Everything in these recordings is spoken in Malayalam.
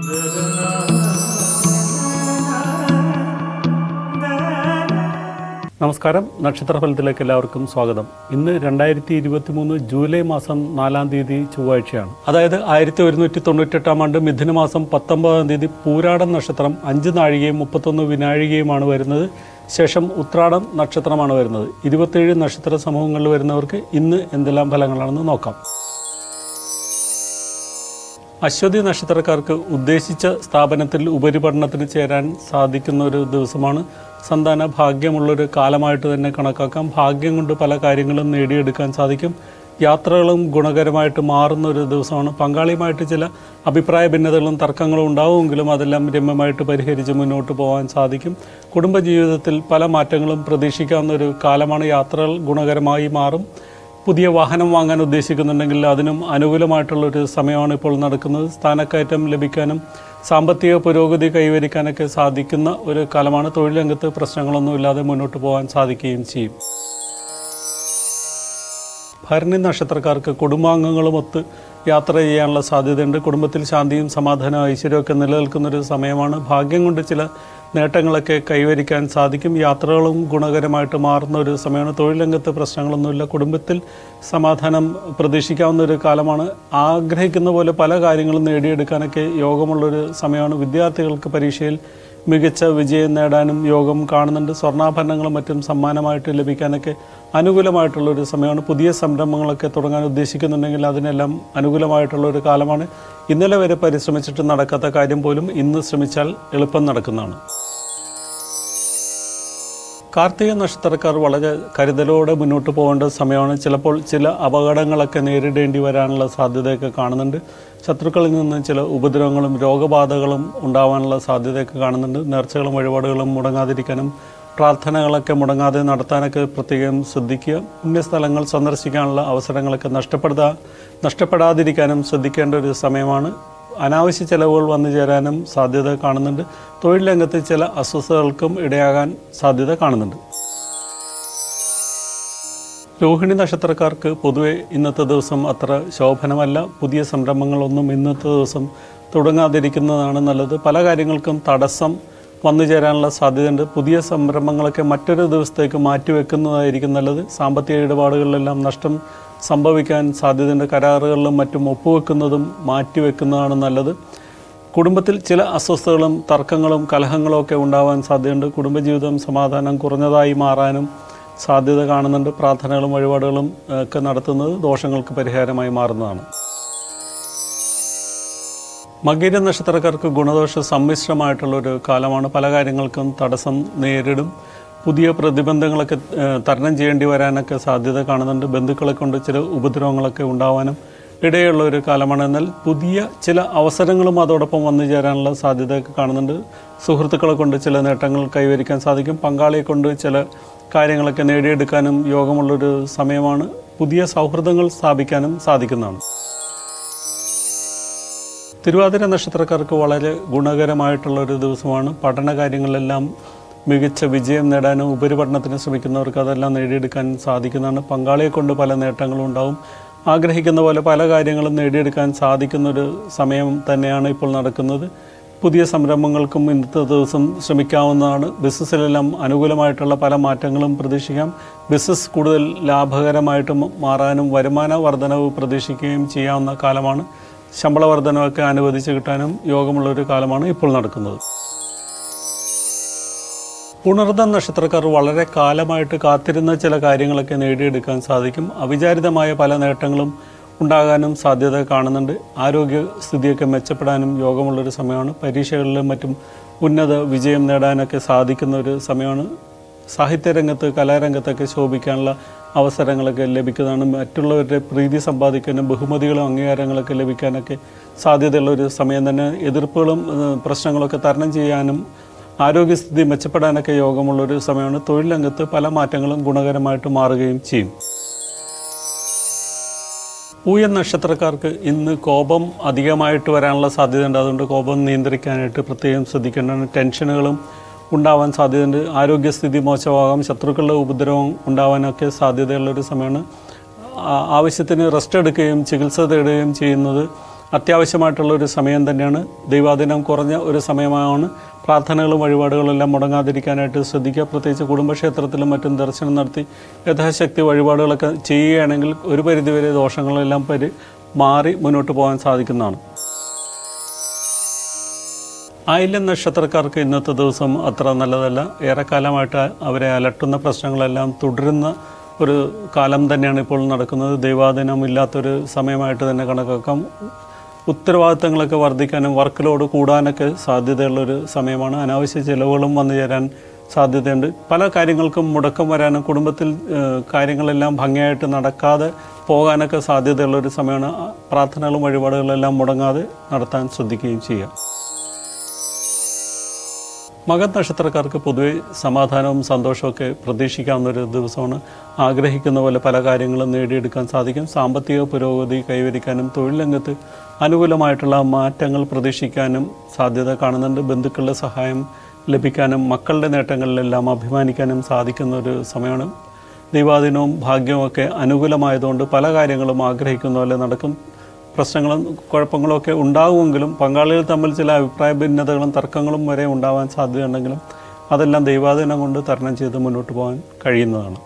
നമസ്കാരം നക്ഷത്രഫലത്തിലേക്ക് എല്ലാവർക്കും സ്വാഗതം ഇന്ന് രണ്ടായിരത്തി ഇരുപത്തി മൂന്ന് ജൂലൈ മാസം നാലാം തീയതി ചൊവ്വാഴ്ചയാണ് അതായത് ആയിരത്തി ഒരുന്നൂറ്റി തൊണ്ണൂറ്റെട്ടാം ആണ്ട് മിഥുന മാസം പത്തൊമ്പതാം തീയതി പൂരാടം നക്ഷത്രം അഞ്ച് നാഴികയും മുപ്പത്തൊന്ന് വിനാഴികയുമാണ് വരുന്നത് ശേഷം ഉത്രാടം നക്ഷത്രമാണ് വരുന്നത് ഇരുപത്തേഴ് നക്ഷത്ര സമൂഹങ്ങളിൽ വരുന്നവർക്ക് ഇന്ന് എന്തെല്ലാം ഫലങ്ങളാണെന്ന് നോക്കാം അശ്വതി നക്ഷത്രക്കാർക്ക് ഉദ്ദേശിച്ച സ്ഥാപനത്തിൽ ഉപരിപഠനത്തിന് ചേരാൻ സാധിക്കുന്ന ഒരു ദിവസമാണ് സന്താന ഭാഗ്യമുള്ളൊരു കാലമായിട്ട് തന്നെ കണക്കാക്കാം ഭാഗ്യം കൊണ്ട് പല കാര്യങ്ങളും നേടിയെടുക്കാൻ സാധിക്കും യാത്രകളും ഗുണകരമായിട്ട് മാറുന്ന ഒരു ദിവസമാണ് പങ്കാളിയുമായിട്ട് ചില അഭിപ്രായ ഭിന്നതകളും തർക്കങ്ങളും ഉണ്ടാവുമെങ്കിലും അതെല്ലാം രമ്യമായിട്ട് പരിഹരിച്ച് മുന്നോട്ട് പോകാൻ സാധിക്കും കുടുംബജീവിതത്തിൽ പല മാറ്റങ്ങളും പ്രതീക്ഷിക്കാവുന്ന ഒരു കാലമാണ് യാത്രകൾ ഗുണകരമായി മാറും പുതിയ വാഹനം വാങ്ങാൻ ഉദ്ദേശിക്കുന്നുണ്ടെങ്കിൽ അതിനും അനുകൂലമായിട്ടുള്ള ഒരു സമയമാണ് ഇപ്പോൾ നടക്കുന്നത് സ്ഥാനക്കയറ്റം ലഭിക്കാനും സാമ്പത്തിക പുരോഗതി കൈവരിക്കാനൊക്കെ സാധിക്കുന്ന ഒരു കാലമാണ് തൊഴിൽ രംഗത്ത് പ്രശ്നങ്ങളൊന്നുമില്ലാതെ മുന്നോട്ട് പോകാൻ സാധിക്കുകയും ചെയ്യും ഭരണി നക്ഷത്രക്കാർക്ക് കുടുംബാംഗങ്ങളുമൊത്ത് യാത്ര ചെയ്യാനുള്ള സാധ്യതയുണ്ട് കുടുംബത്തിൽ ശാന്തിയും സമാധാനവും ഐശ്വര്യമൊക്കെ നിലനിൽക്കുന്ന ഒരു സമയമാണ് ഭാഗ്യം കൊണ്ട് ചില നേട്ടങ്ങളൊക്കെ കൈവരിക്കാൻ സാധിക്കും യാത്രകളും ഗുണകരമായിട്ട് മാറുന്ന ഒരു സമയമാണ് തൊഴിൽ രംഗത്ത് പ്രശ്നങ്ങളൊന്നുമില്ല കുടുംബത്തിൽ സമാധാനം പ്രതീക്ഷിക്കാവുന്ന ഒരു കാലമാണ് ആഗ്രഹിക്കുന്ന പോലെ പല കാര്യങ്ങളും നേടിയെടുക്കാനൊക്കെ യോഗമുള്ളൊരു സമയമാണ് വിദ്യാർത്ഥികൾക്ക് പരീക്ഷയിൽ മികച്ച വിജയം നേടാനും യോഗം കാണുന്നുണ്ട് സ്വർണ്ണാഭരണങ്ങളും മറ്റും സമ്മാനമായിട്ട് ലഭിക്കാനൊക്കെ അനുകൂലമായിട്ടുള്ള ഒരു സമയമാണ് പുതിയ സംരംഭങ്ങളൊക്കെ തുടങ്ങാൻ ഉദ്ദേശിക്കുന്നുണ്ടെങ്കിൽ അതിനെല്ലാം അനുകൂലമായിട്ടുള്ള ഒരു കാലമാണ് ഇന്നലെ വരെ പരിശ്രമിച്ചിട്ട് നടക്കാത്ത കാര്യം പോലും ഇന്ന് ശ്രമിച്ചാൽ എളുപ്പം നടക്കുന്നതാണ് കാർത്തിക നക്ഷത്രക്കാർ വളരെ കരുതലോടെ മുന്നോട്ട് പോകേണ്ട സമയമാണ് ചിലപ്പോൾ ചില അപകടങ്ങളൊക്കെ നേരിടേണ്ടി വരാനുള്ള സാധ്യതയൊക്കെ കാണുന്നുണ്ട് ശത്രുക്കളിൽ നിന്ന് ചില ഉപദ്രവങ്ങളും രോഗബാധകളും ഉണ്ടാവാനുള്ള സാധ്യതയൊക്കെ കാണുന്നുണ്ട് നേർച്ചകളും വഴിപാടുകളും മുടങ്ങാതിരിക്കാനും പ്രാർത്ഥനകളൊക്കെ മുടങ്ങാതെ നടത്താനൊക്കെ പ്രത്യേകം ശ്രദ്ധിക്കുക പുണ്യസ്ഥലങ്ങൾ സന്ദർശിക്കാനുള്ള അവസരങ്ങളൊക്കെ നഷ്ടപ്പെടുത്താ നഷ്ടപ്പെടാതിരിക്കാനും ശ്രദ്ധിക്കേണ്ട ഒരു സമയമാണ് അനാവശ്യ ചെലവുകൾ വന്നു ചേരാനും സാധ്യത കാണുന്നുണ്ട് തൊഴിൽ രംഗത്ത് ചില അസ്വസ്ഥതകൾക്കും ഇടയാകാൻ സാധ്യത കാണുന്നുണ്ട് രോഹിണി നക്ഷത്രക്കാർക്ക് പൊതുവെ ഇന്നത്തെ ദിവസം അത്ര ശോഭനമല്ല പുതിയ സംരംഭങ്ങളൊന്നും ഇന്നത്തെ ദിവസം തുടങ്ങാതിരിക്കുന്നതാണ് നല്ലത് പല കാര്യങ്ങൾക്കും തടസ്സം വന്നു ചേരാനുള്ള സാധ്യതയുണ്ട് പുതിയ സംരംഭങ്ങളൊക്കെ മറ്റൊരു ദിവസത്തേക്ക് മാറ്റിവെക്കുന്നതായിരിക്കും നല്ലത് സാമ്പത്തിക ഇടപാടുകളിലെല്ലാം നഷ്ടം സംഭവിക്കാൻ സാധ്യതയുണ്ട് കരാറുകളിലും മറ്റും ഒപ്പുവെക്കുന്നതും മാറ്റിവെക്കുന്നതാണ് നല്ലത് കുടുംബത്തിൽ ചില അസ്വസ്ഥതകളും തർക്കങ്ങളും കലഹങ്ങളും ഒക്കെ ഉണ്ടാവാൻ സാധ്യതയുണ്ട് കുടുംബജീവിതം സമാധാനം കുറഞ്ഞതായി മാറാനും സാധ്യത കാണുന്നുണ്ട് പ്രാർത്ഥനകളും വഴിപാടുകളും ഏഹ്, ഒക്കെ നടത്തുന്നത് ദോഷങ്ങൾക്ക് പരിഹാരമായി മാറുന്നതാണ് മകീര നക്ഷത്രക്കാർക്ക് ഗുണദോഷ സമ്മിശ്രമായിട്ടുള്ള ഒരു കാലമാണ് പല കാര്യങ്ങൾക്കും തടസ്സം നേരിടും പുതിയ പ്രതിബന്ധങ്ങളൊക്കെ ഏഹ്, തരണം ചെയ്യേണ്ടി വരാനൊക്കെ സാധ്യത കാണുന്നുണ്ട് ബന്ധുക്കളെ കൊണ്ട് ചില ഉപദ്രവങ്ങളൊക്കെ ഉണ്ടാവാനും ഇടയുള്ള ഒരു കാലമാണ് എന്നാൽ പുതിയ ചില അവസരങ്ങളും അതോടൊപ്പം വന്നു ചേരാനുള്ള സാധ്യതയൊക്കെ കാണുന്നുണ്ട് സുഹൃത്തുക്കളെ കൊണ്ട് ചില നേട്ടങ്ങൾ കൈവരിക്കാൻ സാധിക്കും പങ്കാളിയെ കൊണ്ട് ചില കാര്യങ്ങളൊക്കെ നേടിയെടുക്കാനും യോഗമുള്ളൊരു സമയമാണ് പുതിയ സൗഹൃദങ്ങൾ സ്ഥാപിക്കാനും സാധിക്കുന്നതാണ് തിരുവാതിര നക്ഷത്രക്കാർക്ക് വളരെ ഗുണകരമായിട്ടുള്ള ഒരു ദിവസമാണ് പഠന കാര്യങ്ങളിലെല്ലാം മികച്ച വിജയം നേടാനും ഉപരിപഠനത്തിന് ശ്രമിക്കുന്നവർക്ക് അതെല്ലാം നേടിയെടുക്കാൻ സാധിക്കുന്നതാണ് പങ്കാളിയെ കൊണ്ട് പല നേട്ടങ്ങളും ഉണ്ടാവും ആഗ്രഹിക്കുന്ന പോലെ പല കാര്യങ്ങളും നേടിയെടുക്കാൻ സാധിക്കുന്ന ഒരു സമയം തന്നെയാണ് ഇപ്പോൾ നടക്കുന്നത് പുതിയ സംരംഭങ്ങൾക്കും ഇന്നത്തെ ദിവസം ശ്രമിക്കാവുന്നതാണ് ബിസിനസ്സിലെല്ലാം അനുകൂലമായിട്ടുള്ള പല മാറ്റങ്ങളും പ്രതീക്ഷിക്കാം ബിസിനസ് കൂടുതൽ ലാഭകരമായിട്ട് മാറാനും വരുമാന വർധനവ് പ്രതീക്ഷിക്കുകയും ചെയ്യാവുന്ന കാലമാണ് ശമ്പള വർധനവൊക്കെ അനുവദിച്ച് കിട്ടാനും യോഗമുള്ള ഒരു കാലമാണ് ഇപ്പോൾ നടക്കുന്നത് പുണർദ നക്ഷത്രക്കാർ വളരെ കാലമായിട്ട് കാത്തിരുന്ന ചില കാര്യങ്ങളൊക്കെ നേടിയെടുക്കാൻ സാധിക്കും അവിചാരിതമായ പല നേട്ടങ്ങളും ഉണ്ടാകാനും സാധ്യത കാണുന്നുണ്ട് ആരോഗ്യസ്ഥിതിയൊക്കെ മെച്ചപ്പെടാനും യോഗമുള്ളൊരു സമയമാണ് പരീക്ഷകളിലും മറ്റും ഉന്നത വിജയം നേടാനൊക്കെ സാധിക്കുന്ന ഒരു സമയമാണ് സാഹിത്യരംഗത്ത് കലാരംഗത്തൊക്കെ ശോഭിക്കാനുള്ള അവസരങ്ങളൊക്കെ ലഭിക്കുന്നതാണ് മറ്റുള്ളവരുടെ പ്രീതി സമ്പാദിക്കാനും ബഹുമതികളും അംഗീകാരങ്ങളൊക്കെ ലഭിക്കാനൊക്കെ സാധ്യതയുള്ള ഒരു സമയം തന്നെ എതിർപ്പുകളും ഏഹ്, പ്രശ്നങ്ങളൊക്കെ തരണം ചെയ്യാനും ആരോഗ്യസ്ഥിതി മെച്ചപ്പെടാനൊക്കെ യോഗമുള്ളൊരു സമയമാണ് തൊഴിൽ രംഗത്ത് പല മാറ്റങ്ങളും ഗുണകരമായിട്ട് മാറുകയും ചെയ്യും പൂയ നക്ഷത്രക്കാർക്ക് ഇന്ന് കോപം അധികമായിട്ട് വരാനുള്ള സാധ്യതയുണ്ട് അതുകൊണ്ട് കോപം നിയന്ത്രിക്കാനായിട്ട് പ്രത്യേകം ശ്രദ്ധിക്കേണ്ടതാണ് ടെൻഷനുകളും ഉണ്ടാവാൻ സാധ്യതയുണ്ട് ആരോഗ്യസ്ഥിതി മോശമാകാം ശത്രുക്കളുടെ ഉപദ്രവം ഉണ്ടാവാനൊക്കെ സാധ്യതയുള്ള ഒരു സമയമാണ് ആ- ആവശ്യത്തിന് റെസ്റ്റ് എടുക്കുകയും ചികിത്സ തേടുകയും ചെയ്യുന്നത് അത്യാവശ്യമായിട്ടുള്ള ഒരു സമയം തന്നെയാണ് ദൈവാധീനം കുറഞ്ഞ ഒരു സമയമാണ് പ്രാർത്ഥനകളും വഴിപാടുകളും എല്ലാം മുടങ്ങാതിരിക്കാനായിട്ട് ശ്രദ്ധിക്കുക പ്രത്യേകിച്ച് കുടുംബക്ഷേത്രത്തിലും മറ്റും ദർശനം നടത്തി യഥാശക്തി വഴിപാടുകളൊക്കെ ചെയ്യുകയാണെങ്കിൽ ഒരു പരിധിവരെ ദോഷങ്ങളെല്ലാം പരി മാറി മുന്നോട്ട് പോകാൻ സാധിക്കുന്നതാണ് ആയില്യം നക്ഷത്രക്കാർക്ക് ഇന്നത്തെ ദിവസം അത്ര നല്ലതല്ല ഏറെക്കാലമായിട്ട് അവരെ അലട്ടുന്ന പ്രശ്നങ്ങളെല്ലാം തുടരുന്ന ഒരു കാലം തന്നെയാണ് ഇപ്പോൾ നടക്കുന്നത് ദൈവാധീനം ഇല്ലാത്തൊരു സമയമായിട്ട് തന്നെ കണക്കാക്കാം ഉത്തരവാദിത്തങ്ങളൊക്കെ വർദ്ധിക്കാനും വർക്ക് ലോഡ് കൂടാനൊക്കെ സാധ്യതയുള്ളൊരു സമയമാണ് അനാവശ്യ ചിലവുകളും വന്നു ചേരാൻ സാധ്യതയുണ്ട് പല കാര്യങ്ങൾക്കും മുടക്കം വരാനും കുടുംബത്തിൽ ഏഹ്, കാര്യങ്ങളെല്ലാം ഭംഗിയായിട്ട് നടക്കാതെ പോകാനൊക്കെ സാധ്യതയുള്ളൊരു സമയമാണ് ആ പ്രാർത്ഥനകളും വഴിപാടുകളെല്ലാം മുടങ്ങാതെ നടത്താൻ ശ്രദ്ധിക്കുകയും ചെയ്യുക മകൻ നക്ഷത്രക്കാർക്ക് പൊതുവെ സമാധാനവും സന്തോഷമൊക്കെ പ്രതീക്ഷിക്കാവുന്ന ഒരു ദിവസമാണ് ആഗ്രഹിക്കുന്ന പോലെ പല കാര്യങ്ങളും നേടിയെടുക്കാൻ സാധിക്കും സാമ്പത്തിക പുരോഗതി കൈവരിക്കാനും തൊഴിൽ രംഗത്ത് അനുകൂലമായിട്ടുള്ള മാറ്റങ്ങൾ പ്രതീക്ഷിക്കാനും സാധ്യത കാണുന്നുണ്ട് ബന്ധുക്കളുടെ സഹായം ലഭിക്കാനും മക്കളുടെ നേട്ടങ്ങളിലെല്ലാം അഭിമാനിക്കാനും സാധിക്കുന്ന ഒരു സമയമാണ് ദൈവാധീനവും ഭാഗ്യവും ഒക്കെ അനുകൂലമായതുകൊണ്ട് പല കാര്യങ്ങളും ആഗ്രഹിക്കുന്ന പോലെ നടക്കും പ്രശ്നങ്ങളും കുഴപ്പങ്ങളും ഒക്കെ ഉണ്ടാകുമെങ്കിലും പങ്കാളികൾ തമ്മിൽ ചില അഭിപ്രായ ഭിന്നതകളും തർക്കങ്ങളും വരെ ഉണ്ടാവാൻ സാധ്യതയുണ്ടെങ്കിലും അതെല്ലാം ദൈവാധീനം കൊണ്ട് തരണം ചെയ്ത് മുന്നോട്ട് പോകാൻ കഴിയുന്നതാണ്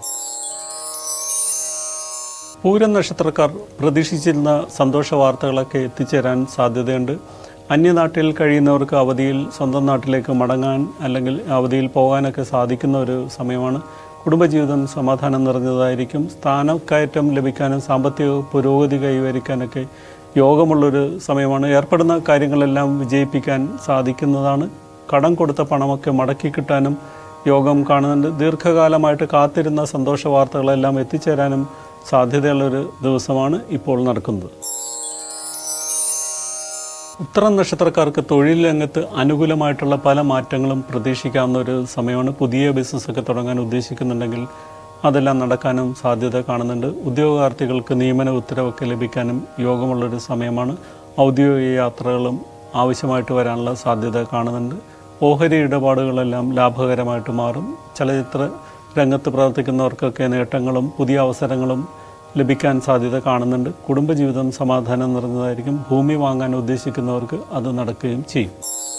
പൂരം നക്ഷത്രക്കാർ പ്രതീക്ഷിച്ചിരുന്ന സന്തോഷ വാർത്തകളൊക്കെ എത്തിച്ചേരാൻ സാധ്യതയുണ്ട് അന്യനാട്ടിൽ കഴിയുന്നവർക്ക് അവധിയിൽ സ്വന്തം നാട്ടിലേക്ക് മടങ്ങാൻ അല്ലെങ്കിൽ അവധിയിൽ പോകാനൊക്കെ സാധിക്കുന്ന ഒരു സമയമാണ് കുടുംബജീവിതം സമാധാനം നിറഞ്ഞതായിരിക്കും സ്ഥാനക്കയറ്റം ലഭിക്കാനും സാമ്പത്തിക പുരോഗതി കൈവരിക്കാനൊക്കെ യോഗമുള്ളൊരു സമയമാണ് ഏർപ്പെടുന്ന കാര്യങ്ങളെല്ലാം വിജയിപ്പിക്കാൻ സാധിക്കുന്നതാണ് കടം കൊടുത്ത പണമൊക്കെ മടക്കി കിട്ടാനും യോഗം കാണുന്നുണ്ട് ദീർഘകാലമായിട്ട് കാത്തിരുന്ന സന്തോഷ വാർത്തകളെല്ലാം എത്തിച്ചേരാനും സാധ്യതയുള്ളൊരു ദിവസമാണ് ഇപ്പോൾ നടക്കുന്നത് ഉത്തരം നക്ഷത്രക്കാർക്ക് തൊഴിൽ രംഗത്ത് അനുകൂലമായിട്ടുള്ള പല മാറ്റങ്ങളും പ്രതീക്ഷിക്കാവുന്ന ഒരു സമയമാണ് പുതിയ ബിസിനസ്സൊക്കെ തുടങ്ങാൻ ഉദ്ദേശിക്കുന്നുണ്ടെങ്കിൽ അതെല്ലാം നടക്കാനും സാധ്യത കാണുന്നുണ്ട് ഉദ്യോഗാർത്ഥികൾക്ക് നിയമന ഉത്തരവൊക്കെ ലഭിക്കാനും യോഗമുള്ളൊരു സമയമാണ് ഔദ്യോഗിക യാത്രകളും ആവശ്യമായിട്ട് വരാനുള്ള സാധ്യത കാണുന്നുണ്ട് ഓഹരി ഇടപാടുകളെല്ലാം ലാഭകരമായിട്ട് മാറും ചലച്ചിത്ര രംഗത്ത് പ്രവർത്തിക്കുന്നവർക്കൊക്കെ നേട്ടങ്ങളും പുതിയ അവസരങ്ങളും ലഭിക്കാൻ സാധ്യത കാണുന്നുണ്ട് കുടുംബജീവിതം സമാധാനം നിറഞ്ഞതായിരിക്കും ഭൂമി വാങ്ങാൻ ഉദ്ദേശിക്കുന്നവർക്ക് അത് നടക്കുകയും ചെയ്യും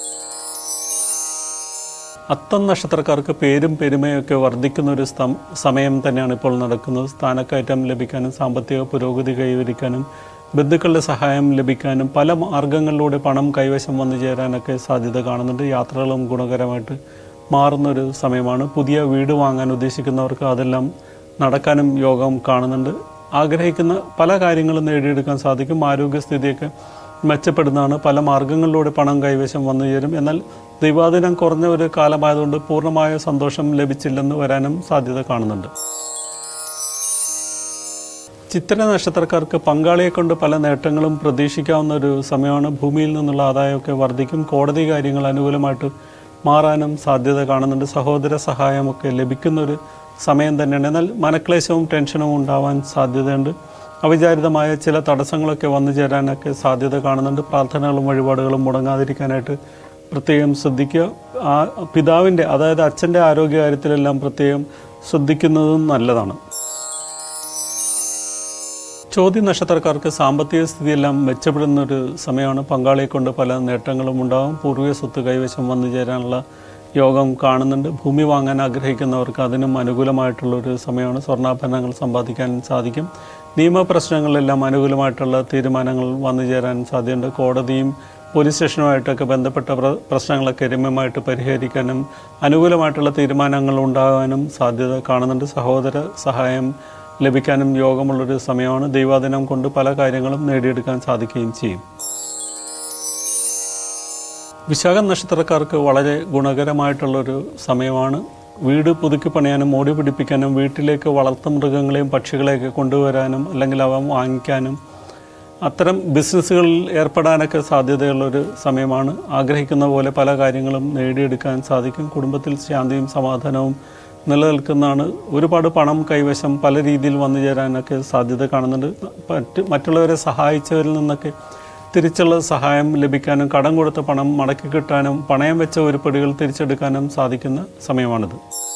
അത്തം നക്ഷത്രക്കാർക്ക് പേരും പെരുമയൊക്കെ വർദ്ധിക്കുന്ന ഒരു സ്തം- സമയം തന്നെയാണ് ഇപ്പോൾ നടക്കുന്നത് സ്ഥാനക്കയറ്റം ലഭിക്കാനും സാമ്പത്തിക പുരോഗതി കൈവരിക്കാനും ബന്ധുക്കളുടെ സഹായം ലഭിക്കാനും പല മാർഗങ്ങളിലൂടെ പണം കൈവശം വന്നു ചേരാനൊക്കെ സാധ്യത കാണുന്നുണ്ട് യാത്രകളും ഗുണകരമായിട്ട് മാറുന്നൊരു സമയമാണ് പുതിയ വീട് വാങ്ങാൻ ഉദ്ദേശിക്കുന്നവർക്ക് അതെല്ലാം നടക്കാനും യോഗം കാണുന്നുണ്ട് ആഗ്രഹിക്കുന്ന പല കാര്യങ്ങളും നേടിയെടുക്കാൻ സാധിക്കും ആരോഗ്യസ്ഥിതിയൊക്കെ മെച്ചപ്പെടുന്നതാണ് പല മാർഗങ്ങളിലൂടെ പണം കൈവശം വന്നു ചേരും എന്നാൽ ദൈവാധീനം കുറഞ്ഞ ഒരു കാലമായതുകൊണ്ട് പൂർണ്ണമായ സന്തോഷം ലഭിച്ചില്ലെന്ന് വരാനും സാധ്യത കാണുന്നുണ്ട് ചിത്ര നക്ഷത്രക്കാർക്ക് പങ്കാളിയെ കൊണ്ട് പല നേട്ടങ്ങളും പ്രതീക്ഷിക്കാവുന്ന ഒരു സമയമാണ് ഭൂമിയിൽ നിന്നുള്ള ആദായമൊക്കെ വർദ്ധിക്കും കോടതി കാര്യങ്ങൾ അനുകൂലമായിട്ട് മാറാനും സാധ്യത കാണുന്നുണ്ട് സഹോദര സഹായമൊക്കെ ലഭിക്കുന്ന ഒരു സമയം തന്നെയാണ് എന്നാൽ മനക്ലേശവും ടെൻഷനും ഉണ്ടാവാൻ സാധ്യതയുണ്ട് അവിചാരിതമായ ചില തടസ്സങ്ങളൊക്കെ വന്നു ചേരാനൊക്കെ സാധ്യത കാണുന്നുണ്ട് പ്രാർത്ഥനകളും വഴിപാടുകളും മുടങ്ങാതിരിക്കാനായിട്ട് പ്രത്യേകം ശ്രദ്ധിക്കുക ആ പിതാവിൻ്റെ അതായത് അച്ഛൻ്റെ ആരോഗ്യകാര്യത്തിലെല്ലാം പ്രത്യേകം ശ്രദ്ധിക്കുന്നതും നല്ലതാണ് ചോദ്യ നക്ഷത്രക്കാർക്ക് സാമ്പത്തിക സ്ഥിതിയെല്ലാം മെച്ചപ്പെടുന്ന ഒരു സമയമാണ് പങ്കാളിയെ കൊണ്ട് പല നേട്ടങ്ങളും ഉണ്ടാകും പൂർവിക സ്വത്ത് കൈവശം വന്നു ചേരാനുള്ള യോഗം കാണുന്നുണ്ട് ഭൂമി വാങ്ങാൻ ആഗ്രഹിക്കുന്നവർക്ക് അതിനും അനുകൂലമായിട്ടുള്ളൊരു സമയമാണ് സ്വർണ്ണാഭരണങ്ങൾ സമ്പാദിക്കാൻ സാധിക്കും നിയമപ്രശ്നങ്ങളിലെല്ലാം അനുകൂലമായിട്ടുള്ള തീരുമാനങ്ങൾ വന്നു ചേരാൻ സാധ്യതയുണ്ട് കോടതിയും പോലീസ് സ്റ്റേഷനുമായിട്ടൊക്കെ ബന്ധപ്പെട്ട പ്ര- പ്രശ്നങ്ങളൊക്കെ രമ്യമായിട്ട് പരിഹരിക്കാനും അനുകൂലമായിട്ടുള്ള തീരുമാനങ്ങൾ ഉണ്ടാകാനും സാധ്യത കാണുന്നുണ്ട് സഹോദര സഹായം ലഭിക്കാനും യോഗമുള്ളൊരു സമയമാണ് ദൈവാദിനം കൊണ്ട് പല കാര്യങ്ങളും നേടിയെടുക്കാൻ സാധിക്കുകയും ചെയ്യും വിശാഖം നക്ഷത്രക്കാർക്ക് വളരെ ഗുണകരമായിട്ടുള്ളൊരു സമയമാണ് വീട് പുതുക്കി പണിയാനും മോടി പിടിപ്പിക്കാനും വീട്ടിലേക്ക് വളർത്തു മൃഗങ്ങളെയും പക്ഷികളെയൊക്കെ കൊണ്ടുവരാനും അല്ലെങ്കിൽ അവ വാങ്ങിക്കാനും അത്തരം ബിസിനസ്സുകളിൽ ഏർപ്പെടാനൊക്കെ സാധ്യതയുള്ളൊരു സമയമാണ് ആഗ്രഹിക്കുന്ന പോലെ പല കാര്യങ്ങളും നേടിയെടുക്കാൻ സാധിക്കും കുടുംബത്തിൽ ശാന്തിയും സമാധാനവും നിലനിൽക്കുന്നതാണ് ഒരുപാട് പണം കൈവശം പല രീതിയിൽ വന്നു ചേരാനൊക്കെ സാധ്യത കാണുന്നുണ്ട് മറ്റ് മറ്റുള്ളവരെ സഹായിച്ചവരിൽ നിന്നൊക്കെ തിരിച്ചുള്ള സഹായം ലഭിക്കാനും കടം കൊടുത്ത പണം മടക്കി കിട്ടാനും പണയം വെച്ച ഉരുപ്പടികൾ തിരിച്ചെടുക്കാനും സാധിക്കുന്ന സമയമാണിത്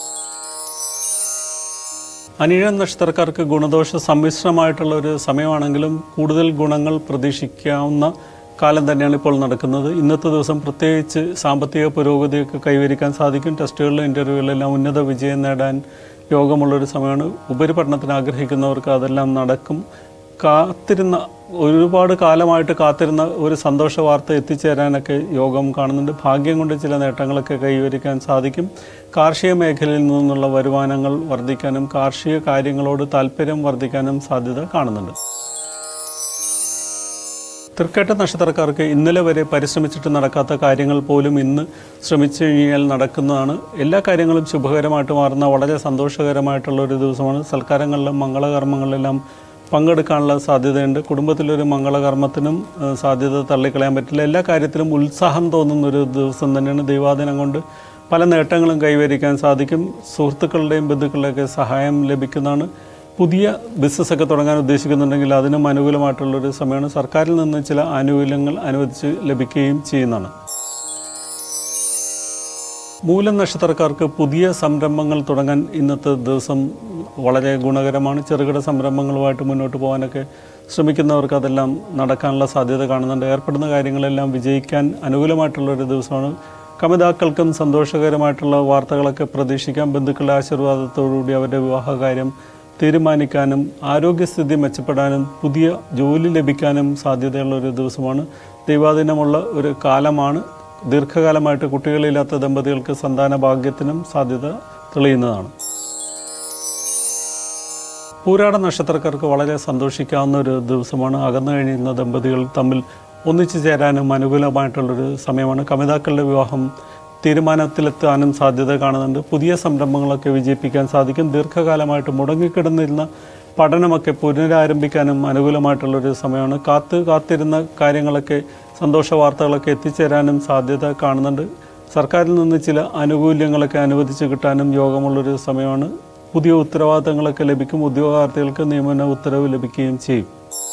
അനിഴം നക്ഷത്രക്കാർക്ക് ഗുണദോഷ സമ്മിശ്രമായിട്ടുള്ള ഒരു സമയമാണെങ്കിലും കൂടുതൽ ഗുണങ്ങൾ പ്രതീക്ഷിക്കാവുന്ന കാലം തന്നെയാണ് ഇപ്പോൾ നടക്കുന്നത് ഇന്നത്തെ ദിവസം പ്രത്യേകിച്ച് സാമ്പത്തിക പുരോഗതിയൊക്കെ കൈവരിക്കാൻ സാധിക്കും ടെസ്റ്റുകളിലും ഇൻ്റർവ്യൂകളിലെല്ലാം ഉന്നത വിജയം നേടാൻ യോഗമുള്ളൊരു സമയമാണ് ഉപരിപഠനത്തിന് ആഗ്രഹിക്കുന്നവർക്ക് അതെല്ലാം നടക്കും കാത്തിരുന്ന ഒരുപാട് കാലമായിട്ട് കാത്തിരുന്ന ഒരു സന്തോഷ വാർത്ത എത്തിച്ചേരാനൊക്കെ യോഗം കാണുന്നുണ്ട് ഭാഗ്യം കൊണ്ട് ചില നേട്ടങ്ങളൊക്കെ കൈവരിക്കാൻ സാധിക്കും കാർഷിക മേഖലയിൽ നിന്നുള്ള വരുമാനങ്ങൾ വർദ്ധിക്കാനും കാർഷിക കാര്യങ്ങളോട് താല്പര്യം വർദ്ധിക്കാനും സാധ്യത കാണുന്നുണ്ട് തൃക്കേട്ട നക്ഷത്രക്കാർക്ക് ഇന്നലെ വരെ പരിശ്രമിച്ചിട്ട് നടക്കാത്ത കാര്യങ്ങൾ പോലും ഇന്ന് ശ്രമിച്ചു കഴിഞ്ഞാൽ നടക്കുന്നതാണ് എല്ലാ കാര്യങ്ങളും ശുഭകരമായിട്ട് മാറുന്ന വളരെ സന്തോഷകരമായിട്ടുള്ള ഒരു ദിവസമാണ് സൽക്കാരങ്ങളിലും മംഗളകർമ്മങ്ങളിലെല്ലാം പങ്കെടുക്കാനുള്ള സാധ്യതയുണ്ട് കുടുംബത്തിലൊരു മംഗളകർമ്മത്തിനും ഏഹ്, സാധ്യത തള്ളിക്കളയാൻ പറ്റില്ല എല്ലാ കാര്യത്തിലും ഉത്സാഹം തോന്നുന്ന ഒരു ദിവസം തന്നെയാണ് ദൈവാദിനം കൊണ്ട് പല നേട്ടങ്ങളും കൈവരിക്കാൻ സാധിക്കും സുഹൃത്തുക്കളുടെയും ബന്ധുക്കളുടെയൊക്കെ സഹായം ലഭിക്കുന്നതാണ് പുതിയ ബിസിനസ്സൊക്കെ തുടങ്ങാൻ ഉദ്ദേശിക്കുന്നുണ്ടെങ്കിൽ അതിനും അനുകൂലമായിട്ടുള്ളൊരു സമയമാണ് സർക്കാരിൽ നിന്ന് ചില ആനുകൂല്യങ്ങൾ അനുവദിച്ച് ലഭിക്കുകയും ചെയ്യുന്നതാണ് മൂലം നക്ഷത്രക്കാർക്ക് പുതിയ സംരംഭങ്ങൾ തുടങ്ങാൻ ഇന്നത്തെ ദിവസം വളരെ ഗുണകരമാണ് ചെറുകിട സംരംഭങ്ങളുമായിട്ട് മുന്നോട്ട് പോകാനൊക്കെ ശ്രമിക്കുന്നവർക്ക് അതെല്ലാം നടക്കാനുള്ള സാധ്യത കാണുന്നുണ്ട് ഏർപ്പെടുന്ന കാര്യങ്ങളെല്ലാം വിജയിക്കാൻ അനുകൂലമായിട്ടുള്ളൊരു ദിവസമാണ് കമിതാക്കൾക്കും സന്തോഷകരമായിട്ടുള്ള വാർത്തകളൊക്കെ പ്രതീക്ഷിക്കാം ബന്ധുക്കളുടെ ആശീർവാദത്തോടുകൂടി അവരുടെ വിവാഹകാര്യം തീരുമാനിക്കാനും ആരോഗ്യസ്ഥിതി മെച്ചപ്പെടാനും പുതിയ ജോലി ലഭിക്കാനും സാധ്യതയുള്ള ഒരു ദിവസമാണ് ദൈവാധീനമുള്ള ഒരു കാലമാണ് ദീർഘകാലമായിട്ട് കുട്ടികളില്ലാത്ത ദമ്പതികൾക്ക് സന്താന ഭാഗ്യത്തിനും സാധ്യത തെളിയുന്നതാണ് പൂരാട നക്ഷത്രക്കാർക്ക് വളരെ സന്തോഷിക്കാവുന്ന ഒരു ദിവസമാണ് അകന്നു കഴിയുന്ന ദമ്പതികൾ തമ്മിൽ ഒന്നിച്ചു ചേരാനും അനുകൂലമായിട്ടുള്ളൊരു സമയമാണ് കമിതാക്കളുടെ വിവാഹം തീരുമാനത്തിലെത്താനും സാധ്യത കാണുന്നുണ്ട് പുതിയ സംരംഭങ്ങളൊക്കെ വിജയിപ്പിക്കാൻ സാധിക്കും ദീർഘകാലമായിട്ട് മുടങ്ങിക്കിടന്നിരുന്ന പഠനമൊക്കെ പുനരാരംഭിക്കാനും അനുകൂലമായിട്ടുള്ളൊരു സമയമാണ് കാത്ത് കാത്തിരുന്ന കാര്യങ്ങളൊക്കെ സന്തോഷ വാർത്തകളൊക്കെ എത്തിച്ചേരാനും സാധ്യത കാണുന്നുണ്ട് സർക്കാരിൽ നിന്ന് ചില ആനുകൂല്യങ്ങളൊക്കെ അനുവദിച്ച് കിട്ടാനും യോഗമുള്ളൊരു സമയമാണ് പുതിയ ഉത്തരവാദിത്തങ്ങളൊക്കെ ലഭിക്കും ഉദ്യോഗാർത്ഥികൾക്ക് നിയമന ഉത്തരവ് ലഭിക്കുകയും ചെയ്യും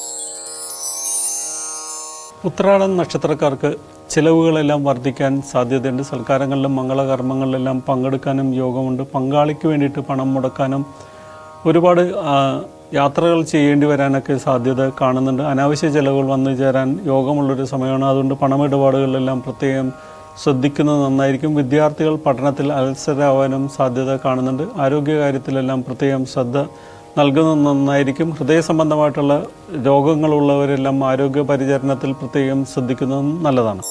ഉത്രാടം നക്ഷത്രക്കാർക്ക് ചിലവുകളെല്ലാം വർദ്ധിക്കാൻ സാധ്യതയുണ്ട് സൽക്കാരങ്ങളിലും മംഗളകർമ്മങ്ങളിലെല്ലാം പങ്കെടുക്കാനും യോഗമുണ്ട് പങ്കാളിക്ക് വേണ്ടിയിട്ട് പണം മുടക്കാനും ഒരുപാട് ആ, യാത്രകൾ ചെയ്യേണ്ടി വരാനൊക്കെ സാധ്യത കാണുന്നുണ്ട് അനാവശ്യ ചിലവുകൾ വന്നു ചേരാൻ യോഗമുള്ളൊരു സമയമാണ് അതുകൊണ്ട് പണമിടപാടുകളിലെല്ലാം പ്രത്യേകം ശ്രദ്ധിക്കുന്നത് നന്നായിരിക്കും വിദ്യാർത്ഥികൾ പഠനത്തിൽ അത്സരാവാനും സാധ്യത കാണുന്നുണ്ട് ആരോഗ്യകാര്യത്തിലെല്ലാം പ്രത്യേകം ശ്രദ്ധ നൽകുന്നത് നന്നായിരിക്കും ഹൃദയ സംബന്ധമായിട്ടുള്ള രോഗങ്ങളുള്ളവരെല്ലാം ആരോഗ്യ പരിചരണത്തിൽ പ്രത്യേകം ശ്രദ്ധിക്കുന്നതും നല്ലതാണ്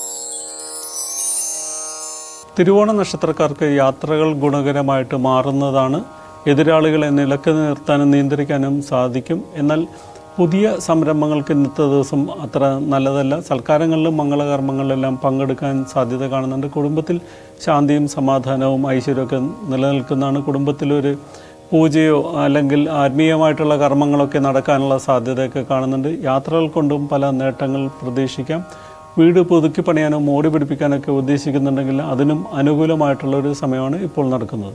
തിരുവോണ നക്ഷത്രക്കാർക്ക് യാത്രകൾ ഗുണകരമായിട്ട് മാറുന്നതാണ് എതിരാളികളെ നിലക്ക് നിർത്താനും നിയന്ത്രിക്കാനും സാധിക്കും എന്നാൽ പുതിയ സംരംഭങ്ങൾക്ക് ഇന്നത്തെ ദിവസം അത്ര നല്ലതല്ല സൽക്കാരങ്ങളിലും മംഗളകർമ്മങ്ങളിലെല്ലാം പങ്കെടുക്കാൻ സാധ്യത കാണുന്നുണ്ട് കുടുംബത്തിൽ ശാന്തിയും സമാധാനവും ഐശ്വര്യമൊക്കെ നിലനിൽക്കുന്നതാണ് കുടുംബത്തിലൊരു പൂജയോ അല്ലെങ്കിൽ ആത്മീയമായിട്ടുള്ള കർമ്മങ്ങളൊക്കെ നടക്കാനുള്ള സാധ്യതയൊക്കെ കാണുന്നുണ്ട് യാത്രകൾ കൊണ്ടും പല നേട്ടങ്ങൾ പ്രതീക്ഷിക്കാം വീട് പുതുക്കി പണിയാനോ മോടി പിടിപ്പിക്കാനൊക്കെ ഉദ്ദേശിക്കുന്നുണ്ടെങ്കിൽ അതിനും അനുകൂലമായിട്ടുള്ളൊരു സമയമാണ് ഇപ്പോൾ നടക്കുന്നത്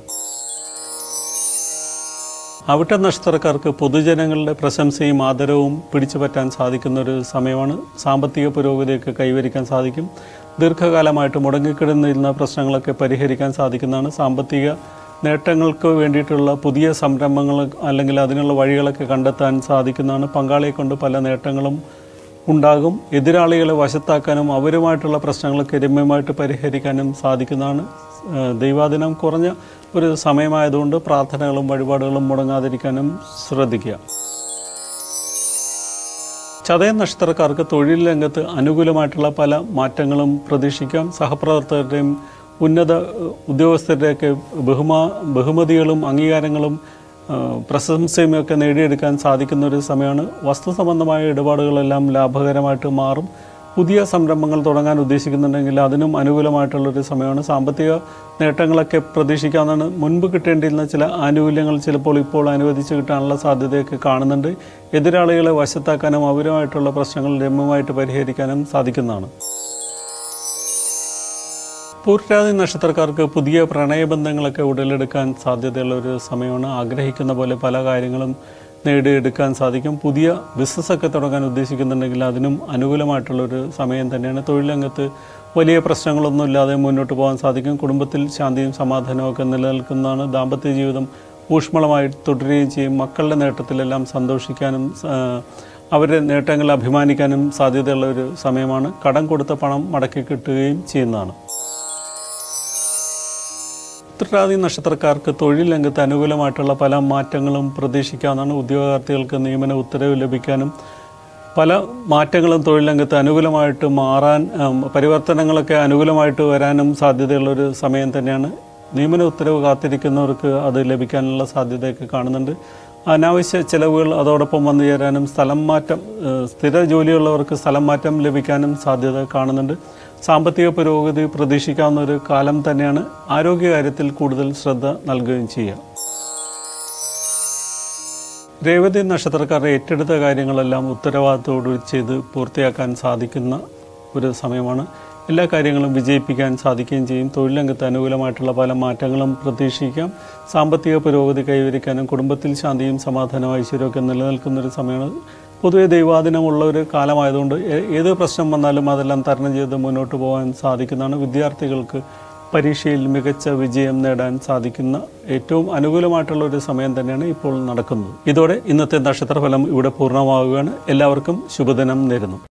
അവിട്ട നക്ഷത്രക്കാർക്ക് പൊതുജനങ്ങളുടെ പ്രശംസയും ആദരവും പിടിച്ചു പറ്റാൻ സാധിക്കുന്ന ഒരു സമയമാണ് സാമ്പത്തിക പുരോഗതിയൊക്കെ കൈവരിക്കാൻ സാധിക്കും ദീർഘകാലമായിട്ട് മുടങ്ങിക്കിടന്നിരുന്ന പ്രശ്നങ്ങളൊക്കെ പരിഹരിക്കാൻ സാധിക്കുന്നതാണ് സാമ്പത്തിക നേട്ടങ്ങൾക്ക് വേണ്ടിയിട്ടുള്ള പുതിയ സംരംഭങ്ങൾ അല്ലെങ്കിൽ അതിനുള്ള വഴികളൊക്കെ കണ്ടെത്താൻ സാധിക്കുന്നതാണ് പങ്കാളിയെ കൊണ്ട് പല നേട്ടങ്ങളും ഉണ്ടാകും എതിരാളികളെ വശത്താക്കാനും അവരുമായിട്ടുള്ള പ്രശ്നങ്ങളൊക്കെ രമ്യമായിട്ട് പരിഹരിക്കാനും സാധിക്കുന്നതാണ് ഏഹ് ദൈവാദിനം കുറഞ്ഞ ഒരു സമയമായതുകൊണ്ട് പ്രാർത്ഥനകളും വഴിപാടുകളും മുടങ്ങാതിരിക്കാനും ശ്രദ്ധിക്കുക ചതയ നക്ഷത്രക്കാർക്ക് തൊഴിൽ രംഗത്ത് അനുകൂലമായിട്ടുള്ള പല മാറ്റങ്ങളും പ്രതീക്ഷിക്കാം സഹപ്രവർത്തകരുടെയും ഉന്നത ഏഹ്, ഉദ്യോഗസ്ഥരുടെയൊക്കെ ബഹുമാ ബഹുമതികളും അംഗീകാരങ്ങളും ഏഹ്, പ്രശംസയും ഒക്കെ നേടിയെടുക്കാൻ സാധിക്കുന്ന ഒരു സമയമാണ് വസ്തു സംബന്ധമായ ഇടപാടുകളെല്ലാം ലാഭകരമായിട്ട് മാറും പുതിയ സംരംഭങ്ങൾ തുടങ്ങാൻ ഉദ്ദേശിക്കുന്നുണ്ടെങ്കിൽ അതിനും അനുകൂലമായിട്ടുള്ളൊരു സമയമാണ് സാമ്പത്തിക നേട്ടങ്ങളൊക്കെ പ്രതീക്ഷിക്കാവുന്നതാണ് മുൻപ് കിട്ടേണ്ടിയിരുന്ന ചില ആനുകൂല്യങ്ങൾ ചിലപ്പോൾ ഇപ്പോൾ അനുവദിച്ച് കിട്ടാനുള്ള സാധ്യതയൊക്കെ കാണുന്നുണ്ട് എതിരാളികളെ വശത്താക്കാനും അവരുമായിട്ടുള്ള പ്രശ്നങ്ങൾ രമ്യമായിട്ട് പരിഹരിക്കാനും സാധിക്കുന്നതാണ് പൂർട്ടാതി നക്ഷത്രക്കാർക്ക് പുതിയ പ്രണയബന്ധങ്ങളൊക്കെ ഉടലെടുക്കാൻ സാധ്യതയുള്ള ഒരു സമയമാണ് ആഗ്രഹിക്കുന്ന പോലെ പല കാര്യങ്ങളും നേടിയെടുക്കാൻ സാധിക്കും പുതിയ ബിസിനസ്സൊക്കെ തുടങ്ങാൻ ഉദ്ദേശിക്കുന്നുണ്ടെങ്കിൽ അതിനും അനുകൂലമായിട്ടുള്ളൊരു സമയം തന്നെയാണ് തൊഴിൽ രംഗത്ത് വലിയ പ്രശ്നങ്ങളൊന്നും ഇല്ലാതെ മുന്നോട്ട് പോകാൻ സാധിക്കും കുടുംബത്തിൽ ശാന്തിയും സമാധാനവും ഒക്കെ നിലനിൽക്കുന്നതാണ് ദാമ്പത്യ ജീവിതം ഊഷ്മളമായി തുടരുകയും ചെയ്യും മക്കളുടെ നേട്ടത്തിലെല്ലാം സന്തോഷിക്കാനും ആ, അവരുടെ നേട്ടങ്ങളിൽ അഭിമാനിക്കാനും സാധ്യതയുള്ള ഒരു സമയമാണ് കടം കൊടുത്ത പണം മടക്കി കിട്ടുകയും ചെയ്യുന്നതാണ് ഉത്തരവാദി നക്ഷത്രക്കാർക്ക് തൊഴിൽ രംഗത്ത് അനുകൂലമായിട്ടുള്ള പല മാറ്റങ്ങളും പ്രതീക്ഷിക്കാവുന്നതാണ് ഉദ്യോഗാർത്ഥികൾക്ക് നിയമന ഉത്തരവ് ലഭിക്കാനും പല മാറ്റങ്ങളും തൊഴിൽ രംഗത്ത് അനുകൂലമായിട്ട് മാറാൻ ഉം, പരിവർത്തനങ്ങളൊക്കെ അനുകൂലമായിട്ട് വരാനും സാധ്യതയുള്ളൊരു സമയം തന്നെയാണ് നിയമന ഉത്തരവ് കാത്തിരിക്കുന്നവർക്ക് അത് ലഭിക്കാനുള്ള സാധ്യതയൊക്കെ കാണുന്നുണ്ട് അനാവശ്യ ചെലവുകൾ അതോടൊപ്പം വന്നു ചേരാനും സ്ഥലം മാറ്റം ഏഹ്, സ്ഥിര ജോലിയുള്ളവർക്ക് സ്ഥലം മാറ്റം ലഭിക്കാനും സാധ്യത കാണുന്നുണ്ട് സാമ്പത്തിക പുരോഗതി പ്രതീക്ഷിക്കാവുന്ന ഒരു കാലം തന്നെയാണ് ആരോഗ്യകാര്യത്തിൽ കൂടുതൽ ശ്രദ്ധ നൽകുകയും ചെയ്യുക രേവതി നക്ഷത്രക്കാർ ഏറ്റെടുത്ത കാര്യങ്ങളെല്ലാം ഉത്തരവാദിത്തോടു ചെയ്ത് പൂർത്തിയാക്കാൻ സാധിക്കുന്ന ഒരു സമയമാണ് എല്ലാ കാര്യങ്ങളും വിജയിപ്പിക്കാൻ സാധിക്കുകയും ചെയ്യും തൊഴിൽ രംഗത്ത് അനുകൂലമായിട്ടുള്ള പല മാറ്റങ്ങളും പ്രതീക്ഷിക്കാം സാമ്പത്തിക പുരോഗതി കൈവരിക്കാനും കുടുംബത്തിൽ ശാന്തിയും സമാധാനവും ഐശ്വര്യമൊക്കെ നിലനിൽക്കുന്ന ഒരു സമയമാണ് പൊതുവെ ദൈവാധീനമുള്ള ഒരു കാലമായതുകൊണ്ട് ഏ- ഏത് പ്രശ്നം വന്നാലും അതെല്ലാം തരണം ചെയ്ത് മുന്നോട്ട് പോകാൻ സാധിക്കുന്നതാണ് വിദ്യാർത്ഥികൾക്ക് പരീക്ഷയിൽ മികച്ച വിജയം നേടാൻ സാധിക്കുന്ന ഏറ്റവും അനുകൂലമായിട്ടുള്ള ഒരു സമയം തന്നെയാണ് ഇപ്പോൾ നടക്കുന്നത് ഇതോടെ ഇന്നത്തെ നക്ഷത്രഫലം ഇവിടെ പൂർണ്ണമാവുകയാണ് എല്ലാവർക്കും ശുഭദിനം നേരുന്നു